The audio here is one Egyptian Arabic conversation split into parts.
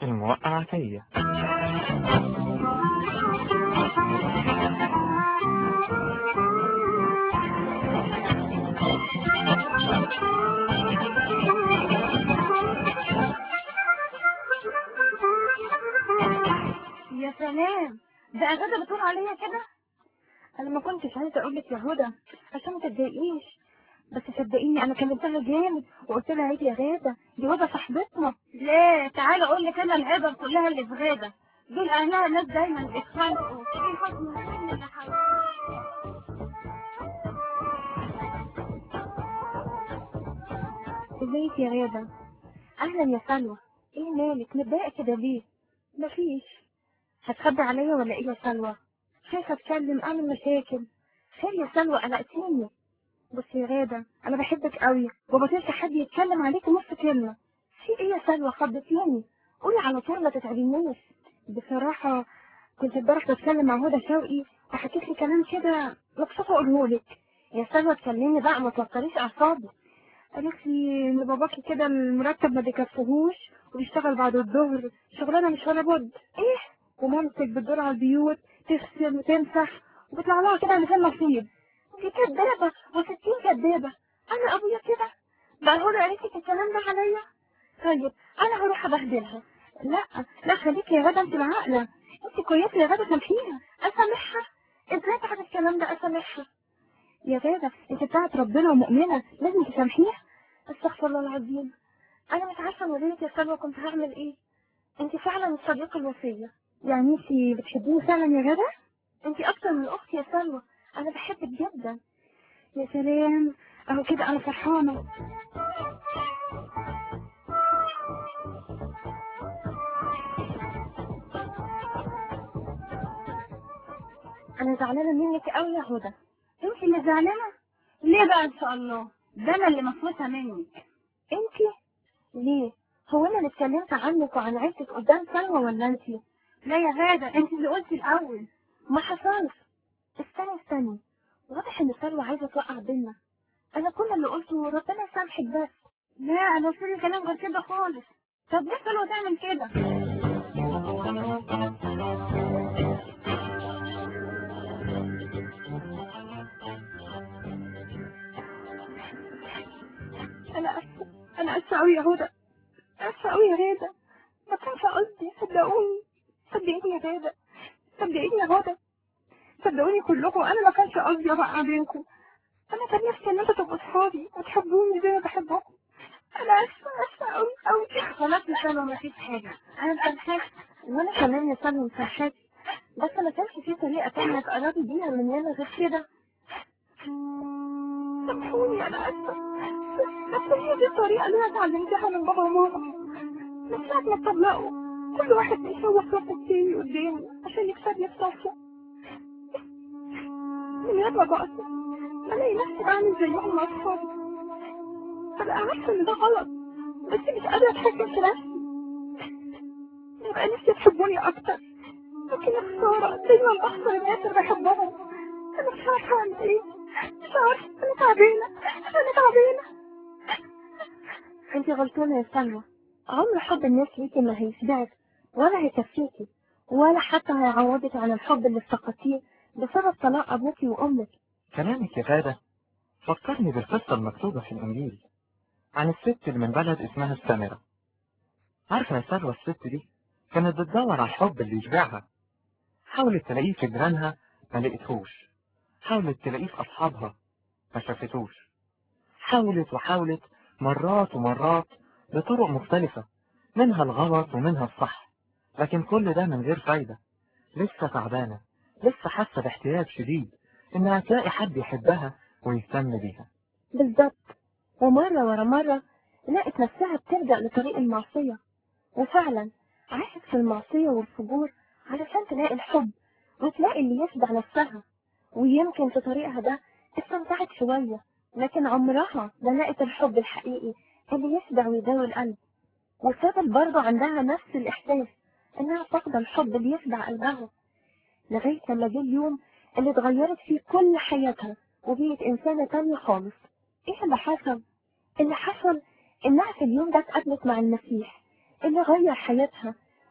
الموقعة فيا يا سلام ده غدا بتقول عليا كده انا ما كنتش عايزه اقول لك يا هدى عشان ما تتضايقيش بس صدقيني انا كلمتها جامد وقلت لها عيب يا غاده دي هدى صاحبتنا ليه تعالى اقول لك انا العبر كلها اللي في غدا دول اهلها ناس دايما بيتخانقوا في حكم كل اللي حواليهم ازيك يا غاده اهلا يا سلوى ايه مالك متضايقه كده ليه مفيش هتخبي عليا ولا ايه يا سلوى خايفه اتكلم اعمل مشاكل خير يا سلوى قلقتيني بصي يا غاده انا بحبك قوي وما تنسى حد يتكلم عليك نص كلمه في ايه يا سلوى خضتيني قولي على طول ما تتعبينيش بصراحه كنت امبارح بتكلم مع هدى شوقي وحكيت لي كلام كده مكسوفه اقوله لك يا سلوى اتكلمي بقى ما توتريش اعصابي قالت لي ان باباكي كده المرتب ما بيكفيهوش وبيشتغل بعد الظهر شغلانه مش ولا بد ايه ومامتك بتدور على البيوت تغسل وتمسح وبيطلع لها كده من غير نصيب دي كدابه وستين كدابه انا ابويا كده بقى هو قالت لك الكلام ده عليا طيب انا هروح ابهدلها لا لا خليكي يا غدا انت العاقله انت كويسه يا غدا سامحيها اسامحها ازاي بعد الكلام ده اسامحها يا غادة انت بتاعت ربنا ومؤمنة لازم تسامحيها استغفر الله العظيم انا مش عارفة مدينة يا سلوى كنت هعمل ايه انت فعلا الصديقة الوفية يعني انت بتحبيني فعلا يا غادة انت اكتر من اختي يا سلوى انا بحبك جدا يا سلام اهو كده انا فرحانة انا زعلانة منك قوي يا هدى انت اللي زعلانه ليه بقى ان شاء الله ده انا اللي مفروسه منك انت ليه هو انا اللي اتكلمت عنك وعن عيلتك قدام سلوى ولا انت لا يا غاده انت اللي قلتي الاول ما حصلش استني استني واضح ان سلوى عايزه توقع بينا انا كل اللي قلته ربنا يسامحك بس لا انا قلت لي كلام غير كده خالص طب ليه سلوى تعمل كده انا اسفه انا اسفه قوي يا هدى اسفه قوي يا غاده ما كانش قصدي صدقوني صدقيني يا غاده صدقيني يا هدى صدقوني كلكم انا ما كانش قصدي اوقع بينكم انا كان نفسي ان انتوا تبقوا صحابي وتحبوني زي ما بحبكم انا اسفه اسفه قوي قوي خلاص يا سلوى ما فيش حاجه انا مسامحاك وانا كمان يا سلمى مسامحاك بس ما كانش في طريقه تانية تقربي بيها مننا غير كده سامحوني انا اسفه بس هي دي الطريقه اللي انا اتعلمتها من بابا وماما من ساعه ما اتطلقوا كل واحد بيشوف راسه التاني قدامه عشان يكسبني في صفه من غير ما بقصد بلاقي نفسي بعمل زيهم مع اصحابي ببقى عارفه ان ده غلط بس مش قادره اتحكم في نفسي ببقى نفسي تحبوني اكتر لكن يا خساره دايما بخسر الناس اللي بحبهم انا مش عارفه اعمل ايه مش عارفه انا تعبانه انا تعبانه انت غلطانه يا سلوى عمر حب الناس ليكي ما هيشبعك ولا هيكفيكي ولا حتى هيعوضك عن الحب اللي افتقدتيه بسبب طلاق ابوكي وامك كلامك يا غادة فكرني بالقصة المكتوبة في الإنجيل عن الست اللي من بلد اسمها السامرة عارفة يا سلوى الست دي كانت بتدور على الحب اللي يشبعها حاولت تلاقيه في جيرانها ما لقيتهوش حاولت تلاقيه في أصحابها ما شافتوش حاولت وحاولت مرات ومرات بطرق مختلفة منها الغلط ومنها الصح لكن كل ده من غير فايدة لسه تعبانة لسه حاسة باحتياج شديد إنها تلاقي حد يحبها ويهتم بيها بالظبط ومرة ورا مرة لقت نفسها بتلجأ لطريق المعصية وفعلا عاشت في المعصية والفجور علشان تلاقي الحب وتلاقي اللي يشبع نفسها ويمكن في طريقها ده استمتعت شوية لكن عمرها ما لقت الحب الحقيقي اللي يشبع ويداوي القلب وفضل برضه عندها نفس الإحساس إنها فاقدة الحب اللي يشبع قلبها لغاية لما جه اليوم اللي اتغيرت فيه كل حياتها وبقت إنسانة تانية خالص إيه اللي حصل؟ اللي حصل إنها في اليوم ده اتقابلت مع المسيح اللي غير حياتها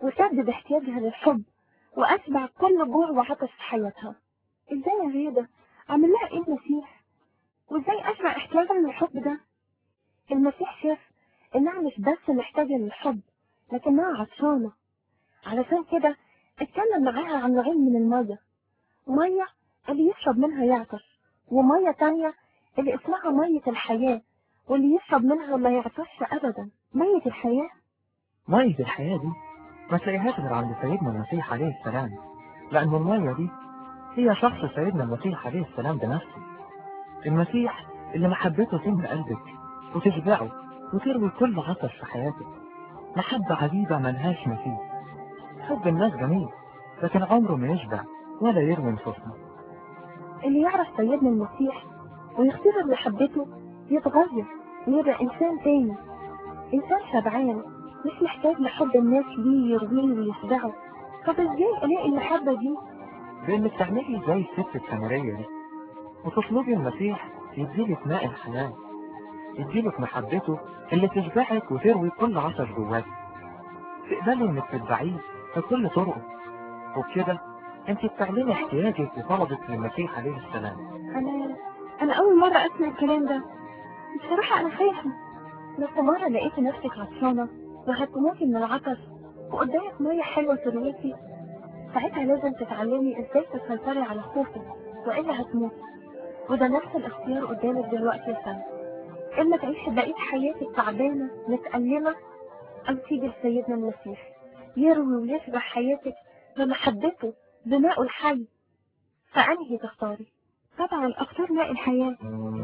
وسدد احتياجها للحب وأشبع كل جوع وعطش في حياتها ازاي يا غيدة عمل لها ايه المسيح وازاي أشبع احتياجها للحب ده المسيح شاف إنها مش بس محتاجة للحب لكنها عطشانة علشان كده اتكلم معاها عن نوعين من المية مية اللي يشرب منها يعطش ومية تانية اللي اسمها مية الحياة واللي يشرب منها ما يعطش أبدا مية الحياة مية الحياة دي ما تلاقيهاش غير عند سيدنا المسيح عليه السلام لأن المية دي هي شخص سيدنا المسيح عليه السلام بنفسه المسيح اللي محبته تملى قلبك وتشبعه وتروي كل عطش في حياتك محبة عجيبة ملهاش مثيل حب الناس جميل لكن عمره ما يشبع ولا يروي نفوسنا اللي يعرف سيدنا المسيح ويختبر محبته يتغير ويبقى إنسان تاني إنسان شبعان مش محتاج لحب الناس ليه يرويه ويشبعه طب ازاي الاقي المحبة دي بإنك تعملي زي الست السامرية دي وتطلبي المسيح يديلك ماء الحياة يديلك محبته اللي تشبعك وتروي كل عطش جواك تقبلي انك تتبعيه في كل طرقه وبكده انت بتعلني احتياجك وطلبك للمسيح عليه السلام انا انا اول مرة اسمع الكلام ده بصراحة انا خايفة بس مرة لقيت نفسك عطشانة وهتموتي من العطش وقدامك مية حلوة ترويكي ساعتها لازم تتعلمي ازاي تسيطري على خوفك والا هتموتي وده نفس الاختيار قدامك دلوقتي يا سنة اما تعيشي بقية حياتك تعبانة متألمة او تيجي لسيدنا المسيح يروي ويشبع حياتك بمحبته بماء الحي فأنهي تختاري طبعا اختار ماء الحياة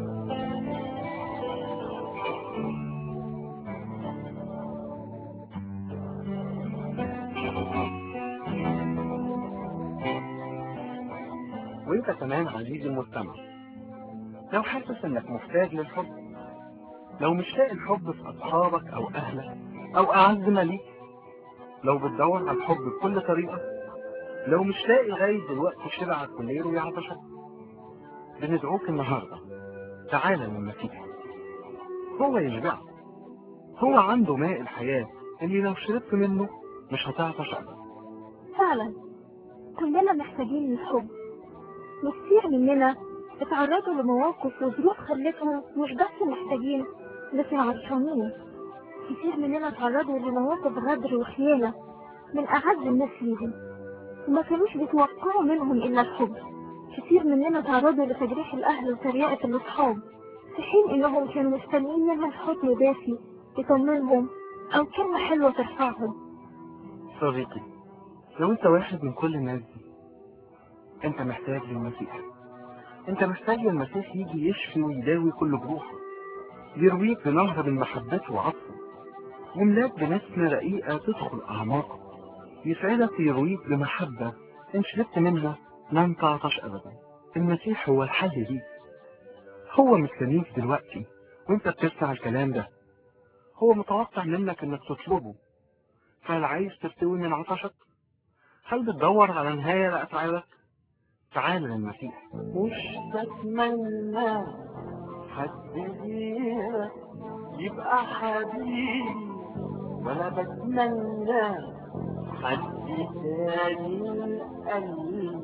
وانت كمان عزيزي المستمع لو حاسس انك محتاج للحب لو مش لاقي الحب في اصحابك او اهلك او اعز ما ليك لو بتدور على الحب بكل طريقة لو مش لاقي لغاية دلوقتي شبعك والليل ويعطشك بندعوك النهاردة تعالى للمسيح هو يشبعك هو عنده ماء الحياة اللي لو شربت منه مش هتعطش أبدا فعلا كلنا محتاجين للحب كتير مننا اتعرضوا لمواقف وظروف خلتهم مش بس محتاجين لكن عطشانين كتير مننا اتعرضوا لمواقف غدر وخيانة من أعز الناس ليهم وما كانوش بيتوقعوا منهم إلا الحب كتير مننا تعرضوا لتجريح الأهل وتريقة الأصحاب في حين إنهم كانوا مستنيين منهم حضن دافي يطمنهم أو كلمة حلوة ترفعهم صديقي لو انت واحد من كل الناس دي انت محتاج للمسيح انت محتاج للمسيح يجي يشفي ويداوي كل جروحك يرويك بنهر من محبته وعطفه يملاك بنسمة رقيقة تدخل أعماقك يسعدك يرويك بمحبة إن شربت منها لن تعطش أبدا المسيح هو الحل ليك هو مستنيك دلوقتي وانت بتسمع الكلام ده هو متوقع منك انك تطلبه هل عايز ترتوي من عطشك هل بتدور على نهاية لأفعالك تعال للمسيح مش بتمنى حد غيرك يبقى حبيبي ولا بتمنى حد تاني قلبي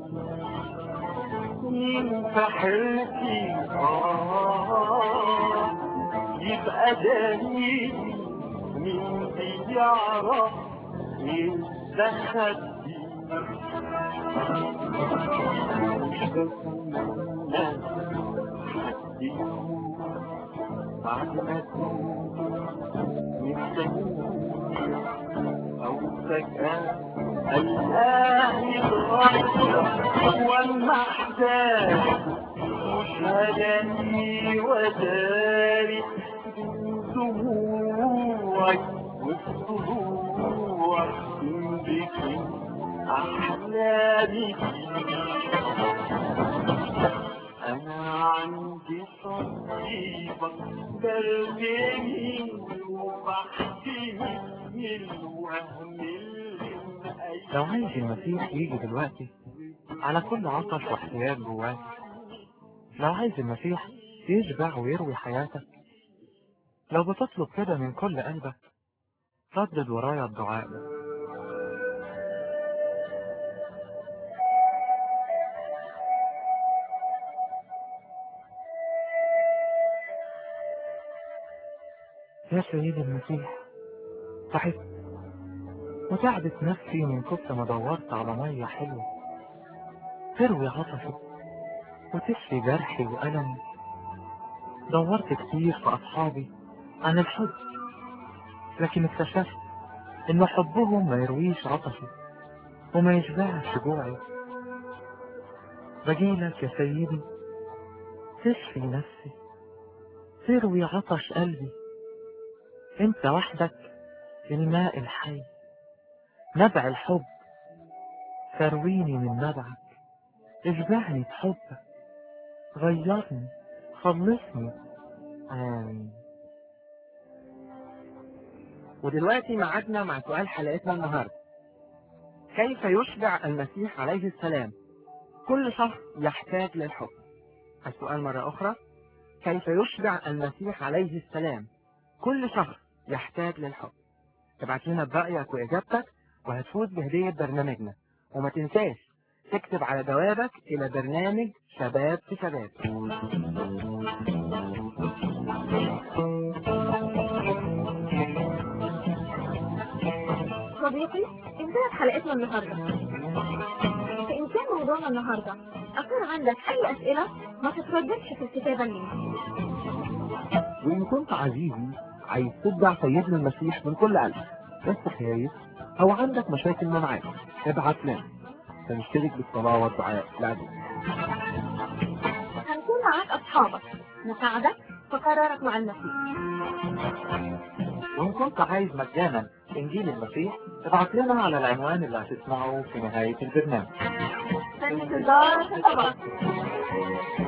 مين في حيرتي آه يبقى دليلي مين بيعرف يستخبي مش بتمنى حد يموت بعد ما تموت مستني أو فجأة ألاقي الغرب والمحتاج مش هلاقي وداري دموعي والطلوع بك أحلامي أنا عندي صديقة برميني وبحكيني من الوهم اللي لو عايز المسيح يجي دلوقتي على كل عطش واحتياج جواك لو عايز المسيح يشبع ويروي حياتك لو بتطلب كده من كل قلبك ردد ورايا الدعاء ده يا سيدي المسيح تعبت وتعبت نفسي من كتر ما دورت على مية حلوة تروي عطشي وتشفي جرحي وألمي دورت كتير في أصحابي عن الحب لكن اكتشفت إن حبهم ما يرويش عطشي وما يشبعش جوعي بجيلك يا سيدي تشفي نفسي تروي عطش قلبي انت وحدك الماء الحي نبع الحب ترويني من نبعك اشبعني بحبك غيرني خلصني آمين ودلوقتي معادنا مع سؤال حلقتنا النهاردة كيف يشبع المسيح عليه السلام كل شخص يحتاج للحب السؤال مرة أخرى كيف يشبع المسيح عليه السلام كل شخص يحتاج للحب ابعت لنا برأيك وإجابتك وهتفوز بهدية برنامجنا وما تنساش تكتب على جوابك إلى برنامج شباب في شباب صديقي انتهت حلقتنا النهاردة فإن كان موضوعنا النهاردة أكون عندك أي أسئلة ما تترددش في الكتابة لينا وإن كنت عزيزي عايز تتبع سيدنا المسيح من كل قلبك بس خايف أو عندك مشاكل معاه ابعت لنا فنشترك بالصلاة والدعاء لعدو هنكون معاك أصحابك نساعدك في قرارك مع المسيح وإن كنت عايز مجانا إنجيل المسيح ابعت لنا على العنوان اللي هتسمعه في نهاية البرنامج في انتظار خطابك